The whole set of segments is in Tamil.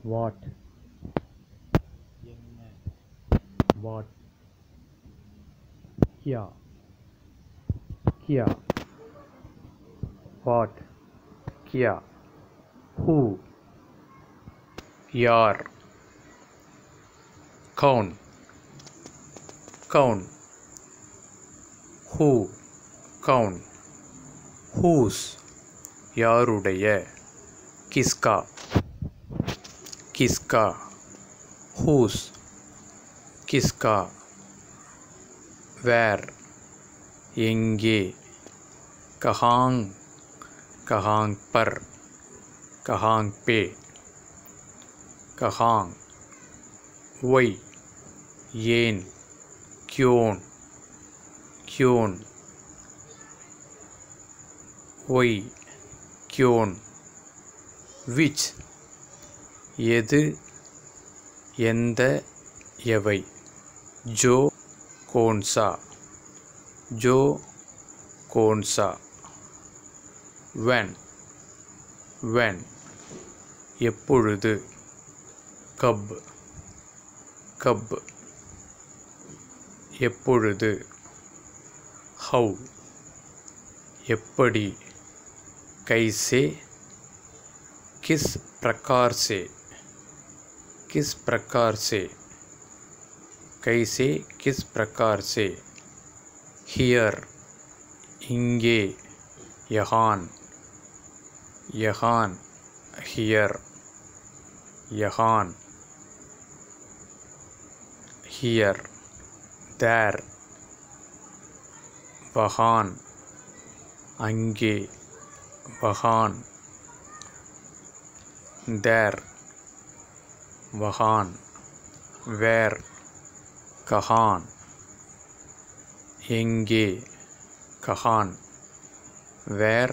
வாட் என்ன வாட் கியா கியா வாட் கியா ஹூ யார் கவுன் கவுன் ஹூ கவுன் ஹூஸ் யாருடைய கிஸ்கா கிஸ்கா ஹூஸ் கிஸ்கா வேர் எங்கே கஹாங் கஹாங் பர் கஹாங் பே கஹாங் ஒய் ஏன் கியோன் கியோன் ஒய் கியோன் விச் எது எந்த எவை ஜோ கோன்சா ஜோ கோன்சா வென் வென் எப்பொழுது கப் கப் எப்பொழுது ஹவு எப்படி கைசே किस प्रकार से किस प्रकार से कैसे किस प्रकार से हियर इங்கே यहान यहान हियर यहान हियर தேர் வஹான் அங்கே வஹான் தேர் வஹான் வேர் கஹான் எங்கே கஹான் வேர்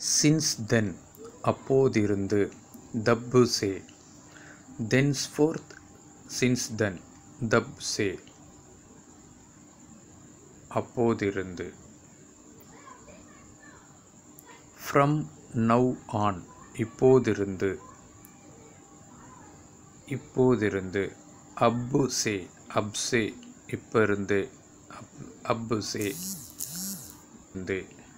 சின்ஸ் தென் அப்போதிருந்து தப்பு சே தென்ஸ்ஃபோர்த் சின்ஸ் தென் தப் சே அப்போதிருந்து ஃப்ரம் நவ் ஆன் இப்போதிருந்து இப்போதிருந்து அப்பு சே அப்சே இப்போ இருந்து அப் அப்பு சே இருந்து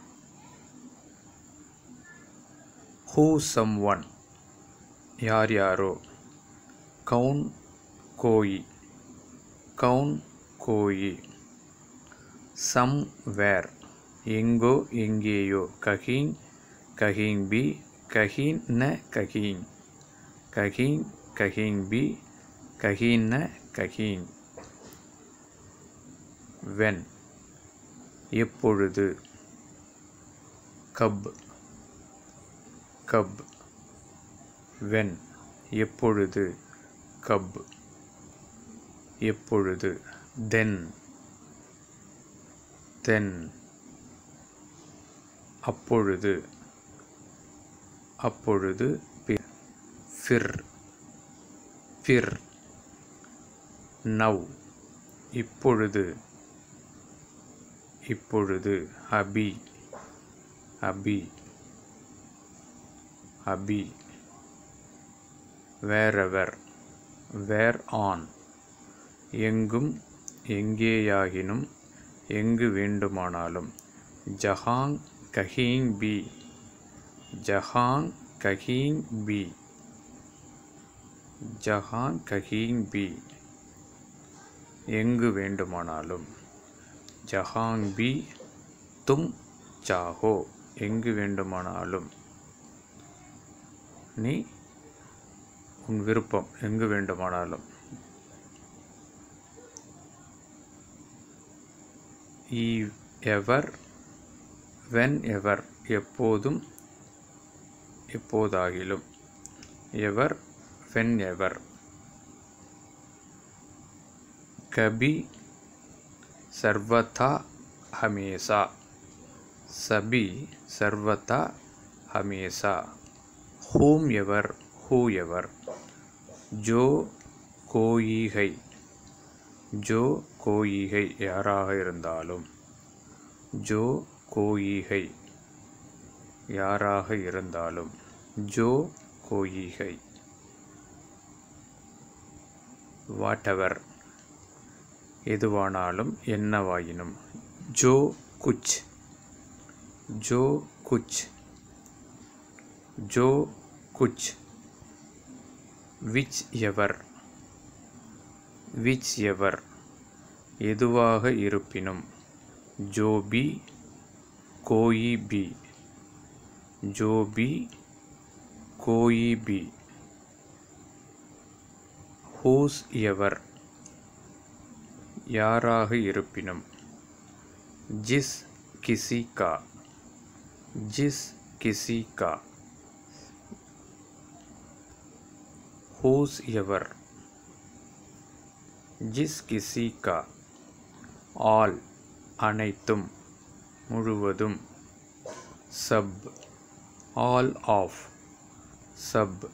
ஹூ சம் ஒன் யார் யாரோ கவுன் கோயி கவுன் கோயி சம் வேர் எங்கோ எங்கேயோ கஹீங் கஹீங் பி கஹீன் ந கஹீங் கஹீங் கஹீங் பி கஹீன் ந கஹீங் வென் எப்பொழுது கப் கப் வென் எப்பொழுது கப் எப்பொழுது தென் தென் அப்பொழுது அப்பொழுது பி- ஃபிர் ஃபிர் நவ் இப்பொழுது இப்பொழுது அபி அபி அபி வேறெவர் வேர் ஆன் எங்கும் எங்கேயாகினும் எங்கு வேண்டுமானாலும் ஜஹாங் கஹீங் பி ஜஹாங் கஹீங் பி ஜஹாங் கஹீங் பி எங்கு வேண்டுமானாலும் ஜஹாங் பி தும் சாஹோ எங்கு வேண்டுமானாலும் நீ உன் விருப்பம் எங்கு வேண்டுமானாலும் ஈ எவர் வென் எவர் எப்போதும் எப்போதாகிலும் எவர் வென் எவர் கபி சர்வதா ஹமேசா சபி சர்வதா ஹமேசா ஹூம் எவர் ஹூ எவர் ஜோ கோயிகை ஜோ கோயிகை யாராக இருந்தாலும் ஜோ கோயிகை யாராக இருந்தாலும் ஜோ கோயிகை வாட்டவர் எதுவானாலும் என்னவாயினும் ஜோ குச் ஜோ குச் ஜோ குச் விச் எவர் விச் எவர் எதுவாக இருப்பினும் ஜோபி கோயி பி ஜோபி கோயி பி ஹூஸ் எவர் யாராக இருப்பினும் ஜிஸ் கிசி கா ஜிஸ் கிசி கா ஹூஸ் எவர் ஜிஸ் கிசி கா ஆல் அனைத்தும் முழுவதும் சப் ஆல் ஆஃப் சப்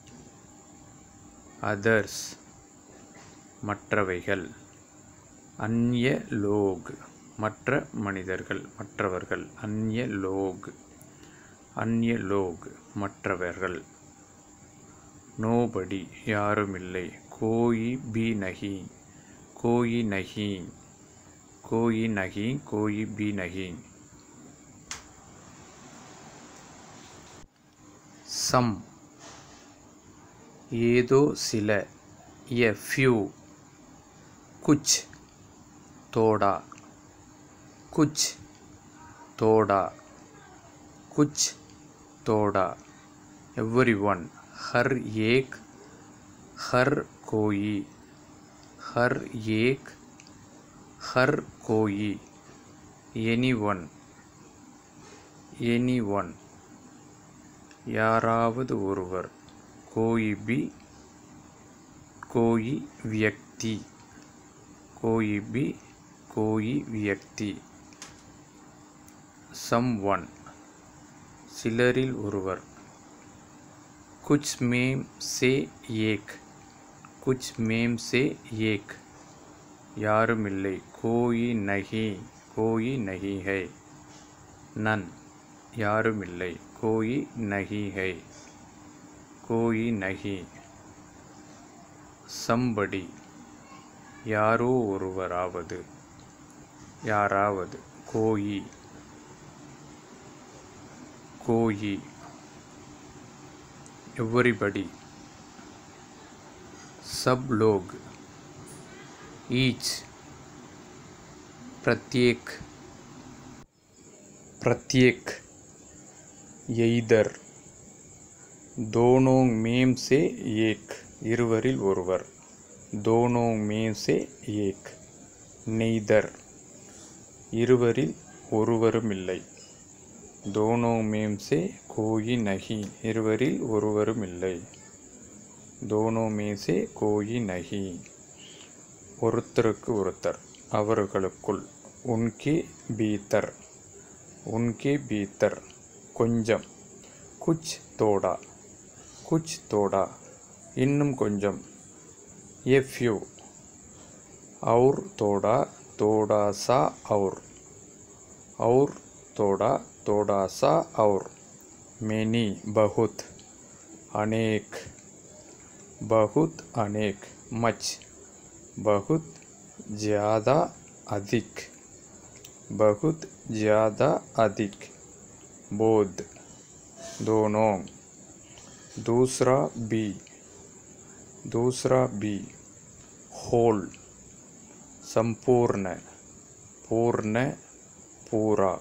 அதர்ஸ் மற்றவைகள் அந்நிய லோக் மற்ற மனிதர்கள் மற்றவர்கள் அந்நிய லோக் அந்நிய லோக் மற்றவர்கள் நோபடி யாருமில்லை கோயி பி நகி கோயி நகி கோயி நகி கோயி பி நகி சம் ஏதோ சில எ ஃபியூ குச் தோடா குச் தோடா குச் தோடா எவ்ரி ஒன் हर एक हर कोई हर एक हर कोई एनी वन எனி ஒன் யாராவது ஒருவர் கோயி பி கோயி வியக்தி கோயி பி கோயி வியக்தி சம் ஒன் சிலரில் ஒருவர் குச் மேம் சே ஏக் குச் மேம் சே ஏக் யாரும் இல்லை கோயி நகி கோயி நகி ஹை நன் யாரும் இல்லை கோயி நகி ஹை கோயி நகி சம்படி யாரோ ஒருவராவது யாராவது கோயி கோயி एवरीबडी सब लोग ईच प्रत्येक प्रत्येक எய்தர் दोनों में से एक இருவரில் ஒருவர் दोनों में से एक நெய்தர் இருவரில் ஒருவரும் இல்லை दोनों में से कोई नहीं இருவரில் ஒருவரும் இல்லை दोनों में से कोई नहीं ஒருத்தருக்கு ஒருத்தர் அவர்களுக்குள் உன்கே பீத்தர் உன்கே பீத்தர் கொஞ்சம் குச் தோடா குச் தோடா இன்னும் கொஞ்சம் எ ஃபியூ और थोड़ा थोड़ा सा और और थोड़ा थोड़ा सा और मैनी बहुत अनेक बहुत अनेक मच बहुत ज़्यादा अधिक बहुत ज़्यादा अधिक बोध दोनों दूसरा बी दूसरा बी होल संपूर्ण पूर्ण पूरा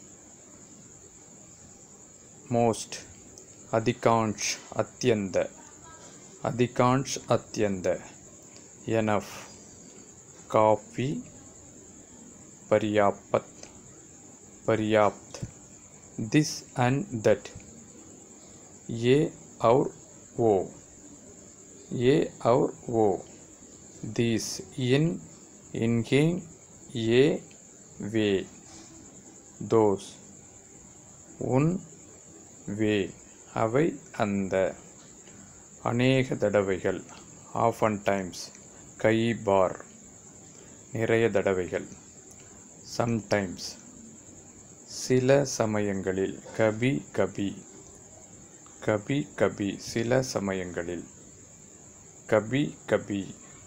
मोस्ट अधिकांश अत्यंत अधिकांश अत्यंत एनफ काफी पर्याप्त पर्याप्त दिस एंड दैट ये और वो ये और वो दिस इन इनके ये वे दोस உன் வே அவை அந்த அநேக தடவைகள் ஆஃபன் டைம்ஸ் கை பார் நிறைய தடவைகள் சம்டைம்ஸ் சில சமயங்களில் கபி கபி கபி கபி சில சமயங்களில் கபி கபி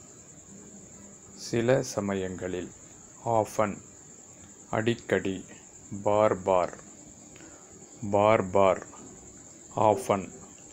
சில சமயங்களில் ஆஃபன் அடிக்கடி பார் பார் பார் பார் ஆஃபன்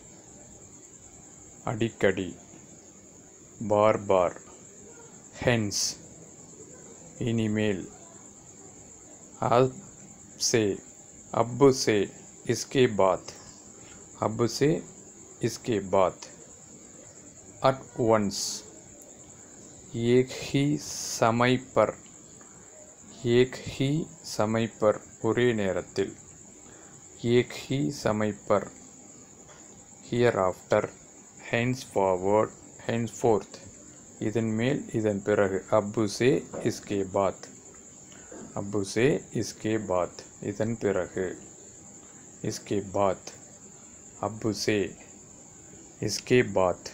அடிக்கடி பார் பார் ஹென்ஸ் இனிமேல் अब से अब से इसके बाद अब से इसके बाद at once एक ही समय पर एक ही समय पर ஒரே நேரத்தில் एक ही समय पर hereafter henceforward henceforth இதன் மேல் இதன் பிறகு அப்பு சே இஸ்கே பாத் அப்பு சே இஸ்கே பாத் இதன் பிறகு இஸ்கே பாத் அப்பு சே இஸ்கே பாத்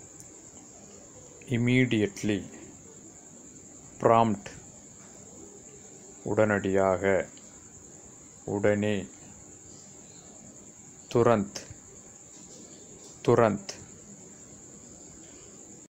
இமீடியட்லி ப்ராம்ப்ட் உடனடியாக உடனே तुरंत तुरंत